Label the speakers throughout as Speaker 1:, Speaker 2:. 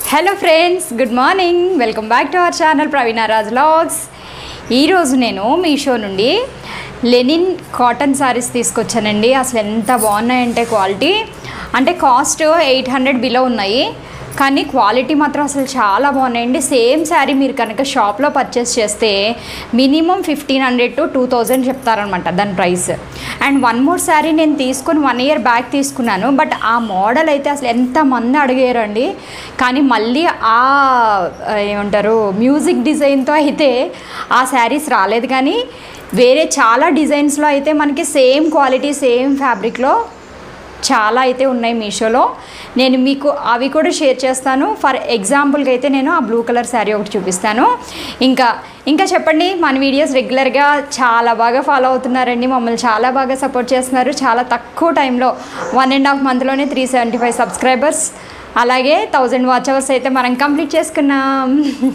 Speaker 1: hello friends good morning welcome back to our channel Praveena Raj vlogs ఈరోజు నేను మీషో నుండి linen cotton saris తీసుకొచ్చానండి అసలు ఎంత బాగున్నాయంటే క్వాలిటీ అంటే కాస్ట్ ఎయిట్ హండ్రెడ్ బిలో ఉన్నాయి కానీ క్వాలిటీ మాత్రం అసలు చాలా బాగున్నాయండి సేమ్ శారీ మీరు కనుక షాప్లో పర్చేస్ చేస్తే minimum fifteen hundred to two thousand చెప్తారనమాట దాని price and one more saree నేను తీసుకొని వన్ ఇయర్ బ్యాక్ తీసుకున్నాను బట్ ఆ మోడల్ అయితే అసలు ఎంతమంది అడిగారండి కానీ మళ్ళీ ఆ ఆ, ఏమంటారు మ్యూజిక్ డిజైన్తో అయితే ఆ శారీస్ రాలేదు కానీ వేరే చాలా డిజైన్స్లో అయితే మనకి సేమ్ క్వాలిటీ సేమ్ ఫ్యాబ్రిక్లో చాలా అయితే ఉన్నాయి మీషోలో నేను మీకు అవి కూడా షేర్ చేస్తాను ఫర్ ఎగ్జాంపుల్కి అయితే నేను ఆ బ్లూ కలర్ శారీ ఒకటి చూపిస్తాను ఇంకా ఇంకా చెప్పండి మన వీడియోస్ రెగ్యులర్గా చాలా బాగా ఫాలో అవుతున్నారండి మమ్మల్ని చాలా బాగా సపోర్ట్ చేస్తున్నారు చాలా తక్కువ టైంలో వన్ అండ్ హాఫ్ మంత్లోనే త్రీ సెవెంటీ ఫైవ్ సబ్స్క్రైబర్స్ అలాగే థౌజండ్ వాచ్ అవర్స్ అయితే మనం కంప్లీట్ చేసుకున్నాం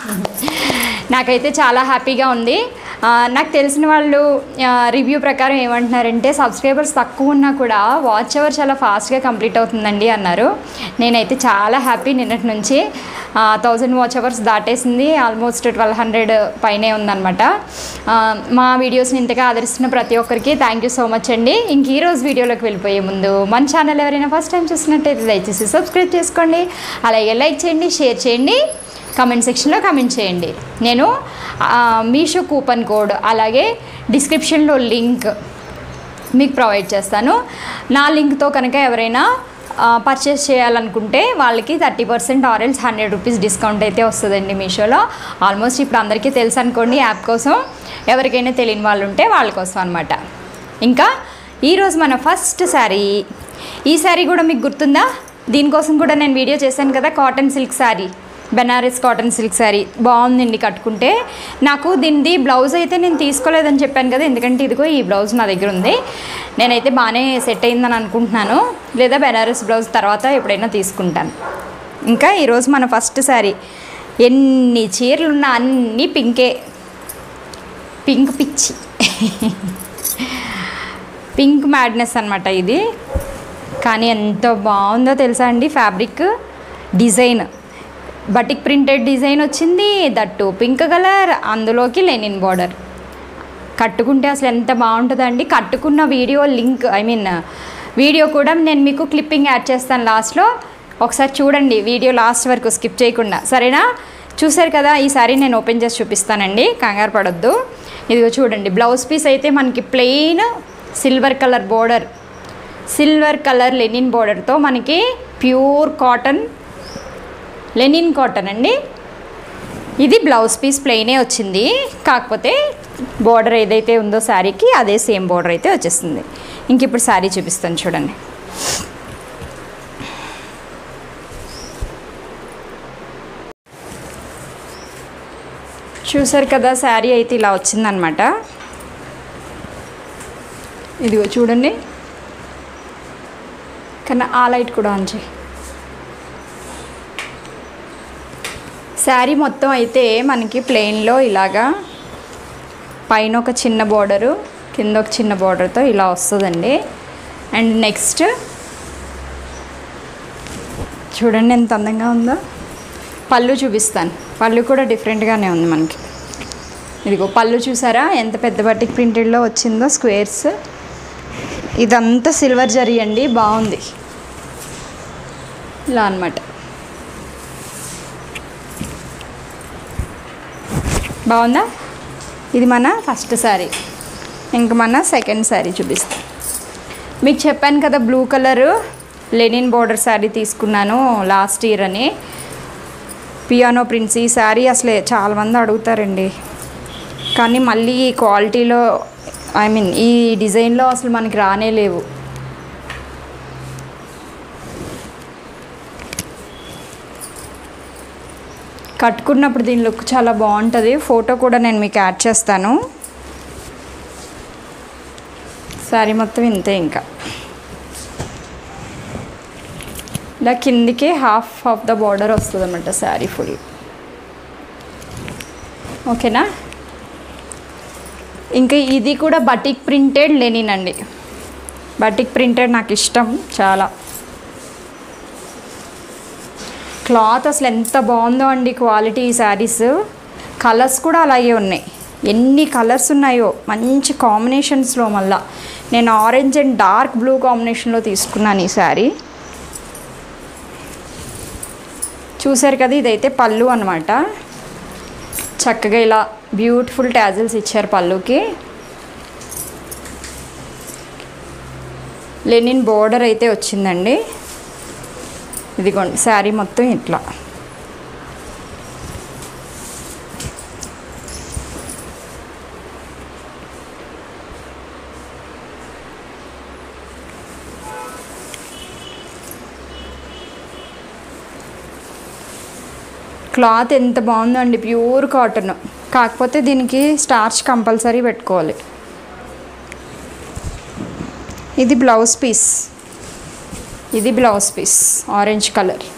Speaker 1: నాకైతే చాలా హ్యాపీగా ఉంది ఆ, నాకు తెలిసిన వాళ్ళు రివ్యూ ప్రకారం ఏమంటున్నారంటే సబ్స్క్రైబర్స్ తక్కువ ఉన్నా కూడా వాచ్ అవర్ చాలా ఫాస్ట్గా కంప్లీట్ అవుతుందండి అన్నారు నేనైతే చాలా హ్యాపీ నిన్నటి నుంచి థౌజండ్ వాచ్ అవర్స్ దాటేసింది ఆల్మోస్ట్ ట్వెల్వ్ హండ్రెడ్ పైనే ఉందన్నమాట ఆ, మా వీడియోస్ని ఇంతగా ఆదరిస్తున్న ప్రతి ఒక్కరికి థ్యాంక్ యూ సో మచ్ అండి ఇంక ఈ రోజు వీడియోలోకి వెళ్ళిపోయే ముందు మన ఛానల్ ఎవరైనా ఫస్ట్ టైం చూసినట్టయితే దయచేసి సబ్స్క్రైబ్ చేసుకోండి అలాగే లైక్ చేయండి షేర్ చేయండి కమెంట్ సెక్షన్లో కమెంట్ చేయండి నేను ఆ, మీషో కూపన్ కోడ్ అలాగే డిస్క్రిప్షన్లో లింక్ మీకు ప్రొవైడ్ చేస్తాను నా లింక్తో కనుక ఎవరైనా పర్చేస్ చేయాలనుకుంటే వాళ్ళకి thirty percent or else hundred rupees discount అయితే వస్తుందండి మీషోలో ఆల్మోస్ట్ ఇప్పుడు అందరికీ తెలుసు అనుకోండి యాప్ కోసం ఎవరికైనా తెలియని వాళ్ళు ఉంటే వాళ్ళ కోసం అనమాట ఇంకా ఈరోజు మన ఫస్ట్ శారీ ఈ శారీ కూడా మీకు గుర్తుందా దీనికోసం కూడా నేను వీడియో చేశాను కదా cotton silk saree Benaras cotton silk saree బాగుందండి కట్టుకుంటే నాకు దీనిది బ్లౌజ్ అయితే నేను తీసుకోలేదని చెప్పాను కదా ఎందుకంటే ఇదిగో ఈ బ్లౌజ్ నా దగ్గర ఉంది నేనైతే బాగానే సెట్ అయిందని అనుకుంటున్నాను లేదా బెనారస్ బ్లౌజ్ తర్వాత ఎప్పుడైనా తీసుకుంటాను ఇంకా ఈరోజు మన ఫస్ట్ శారీ ఎన్ని చీరలు ఉన్నా అన్నీ పింకే పింక్ పిచ్చి పింక్ మ్యాడ్నెస్ అనమాట ఇది కానీ ఎంత బాగుందో తెలుసా అండి fabric design batik printed design వచ్చింది దట్టు పింక్ కలర్ అందులోకి లెనిన్ బార్డర్ కట్టుకుంటే అసలు ఎంత బాగుంటుందండి కట్టుకున్న video link I mean video కూడా నేను మీకు క్లిప్పింగ్ యాడ్ చేస్తాను లాస్ట్లో ఒకసారి చూడండి వీడియో లాస్ట్ వరకు స్కిప్ చేయకుండా సరేనా చూసారు కదా ఈసారి నేను ఓపెన్ చేసి చూపిస్తానండి కంగారు పడొద్దు ఇదిగో చూడండి బ్లౌజ్ పీస్ అయితే మనకి plain silver colour border silver colour linen బోర్డర్తో మనకి ప్యూర్ కాటన్ లెనిన్ కాటన్ అండి ఇది బ్లౌజ్ పీస్ ప్లెయినే వచ్చింది కాకపోతే బోర్డర్ ఏదైతే ఉందో శారీకి అదే సేమ్ బోర్డర్ అయితే వచ్చేస్తుంది ఇంక ఇప్పుడు శారీ చూపిస్తాను చూడండి చూసారు కదా శారీ అయితే ఇలా వచ్చిందనమాట ఇదిగో చూడండి కన్నా ఆ లైట్ కూడా ఆన్ చేయి శారీ మొత్తం అయితే మనకి ప్లెయిన్లో ఇలాగా పైన ఒక చిన్న బోర్డరు కింద ఒక చిన్న బోర్డర్తో ఇలా వస్తుందండి అండ్ నెక్స్ట్ చూడండి ఎంత అందంగా ఉందో పళ్ళు చూపిస్తాను పళ్ళు కూడా డిఫరెంట్గానే ఉంది మనకి ఇదిగో పళ్ళు చూసారా ఎంత పెద్ద బట్టిక్ ప్రింటెడ్లో వచ్చిందో స్క్వేర్స్ ఇదంతా సిల్వర్ జరీ అండి బాగుంది ఇలా అనమాట బాగుందా ఇది మన ఫస్ట్ శారీ ఇంక మన సెకండ్ శారీ చూపిస్తాం మీకు చెప్పాను కదా blue colour linen border saree తీసుకున్నాను లాస్ట్ ఇయర్ అని పియానో ప్రింట్స్ ఈ శారీ అసలే చాలామంది అడుగుతారండి కానీ మళ్ళీ ఈ క్వాలిటీలో ఐ మీన్ ఈ డిజైన్లో అసలు మనకి రానే లేవు కట్టుకున్నప్పుడు దీని లుక్ చాలా బాగుంటుంది ఫోటో కూడా నేను మీకు యాడ్ చేస్తాను శారీ మొత్తం ఇంతే ఇంకా ఇలా కిందికి హాఫ్ ఆఫ్ ద బార్డర్ వస్తుంది అన్నమాట శారీ ఫుల్ ఓకేనా ఇంకా ఇది కూడా బటిక్ ప్రింటెడ్ లెనిన్ అండి బటిక్ ప్రింటెడ్ నాకు ఇష్టం చాలా క్లాత్ అసలు ఎంత బాగుందో అండి క్వాలిటీ ఈ శారీస్ కలర్స్ కూడా అలాగే ఉన్నాయి ఎన్ని కలర్స్ ఉన్నాయో మంచి కాంబినేషన్స్లో మళ్ళా నేను ఆరెంజ్ అండ్ డార్క్ బ్లూ కాంబినేషన్లో తీసుకున్నాను ఈ శారీ చూసారు కదా ఇదైతే పళ్ళు అనమాట చక్కగా ఇలా బ్యూటిఫుల్ ట్యాజిల్స్ ఇచ్చారు పళ్ళుకి లెనిన్ బోర్డర్ అయితే వచ్చిందండి ఇదిగోండి శారీ మొత్తం ఇట్లా క్లాత్ ఎంత బాగుందో అండి ప్యూర్ కాటన్ కాకపోతే దీనికి స్టార్చ్ కంపల్సరీ పెట్టుకోవాలి ఇది బ్లౌజ్ పీస్ ఇది బ్లౌజ్ పీస్ ఆరెంజ్ కలర్